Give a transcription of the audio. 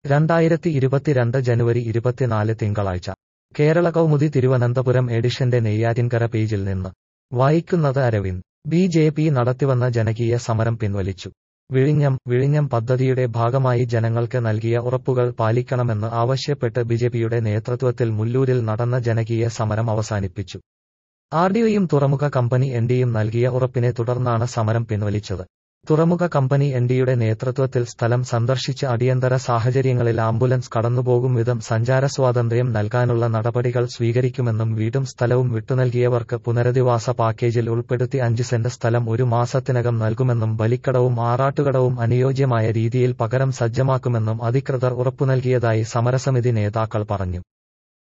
രണ്ടായിരത്തി ഇരുപത്തിരണ്ട് ജനുവരി ഇരുപത്തിനാല് തിങ്കളാഴ്ച കേരള കൗമുദി തിരുവനന്തപുരം എഡിഷന്റെ നെയ്യാറ്റിൻകര പേജിൽ നിന്ന് വായിക്കുന്നത് അരവിന്ദ് ബി ജെ പി നടത്തിവന്ന ജനകീയ സമരം പിൻവലിച്ചു വിഴിഞ്ഞം വിഴിഞ്ഞം പദ്ധതിയുടെ ഭാഗമായി ജനങ്ങൾക്ക് നൽകിയ ഉറപ്പുകൾ പാലിക്കണമെന്ന് ആവശ്യപ്പെട്ട് ബിജെപിയുടെ നേതൃത്വത്തിൽ മുല്ലൂരിൽ നടന്ന ജനകീയ സമരം അവസാനിപ്പിച്ചു ആർഡിഒയും തുറമുഖ കമ്പനി എൻഡിയും നൽകിയ ഉറപ്പിനെ തുടർന്നാണ് സമരം പിൻവലിച്ചത് തുറമുഖ കമ്പനി എൻഡിയുടെ നേതൃത്വത്തിൽ സ്ഥലം സന്ദർശിച്ച് അടിയന്തര സാഹചര്യങ്ങളിൽ ആംബുലൻസ് കടന്നുപോകും വിധം സഞ്ചാര സ്വാതന്ത്ര്യം നൽകാനുള്ള നടപടികൾ സ്വീകരിക്കുമെന്നും വീടും സ്ഥലവും വിട്ടുനൽകിയവർക്ക് പുനരധിവാസ പാക്കേജിൽ ഉൾപ്പെടുത്തി അഞ്ച് സെന്റ് സ്ഥലം ഒരു മാസത്തിനകം നൽകുമെന്നും ബലിക്കടവും ആറാട്ടുകടവും അനുയോജ്യമായ രീതിയിൽ പകരം സജ്ജമാക്കുമെന്നും അധികൃതർ ഉറപ്പുനൽകിയതായി സമരസമിതി നേതാക്കൾ പറഞ്ഞു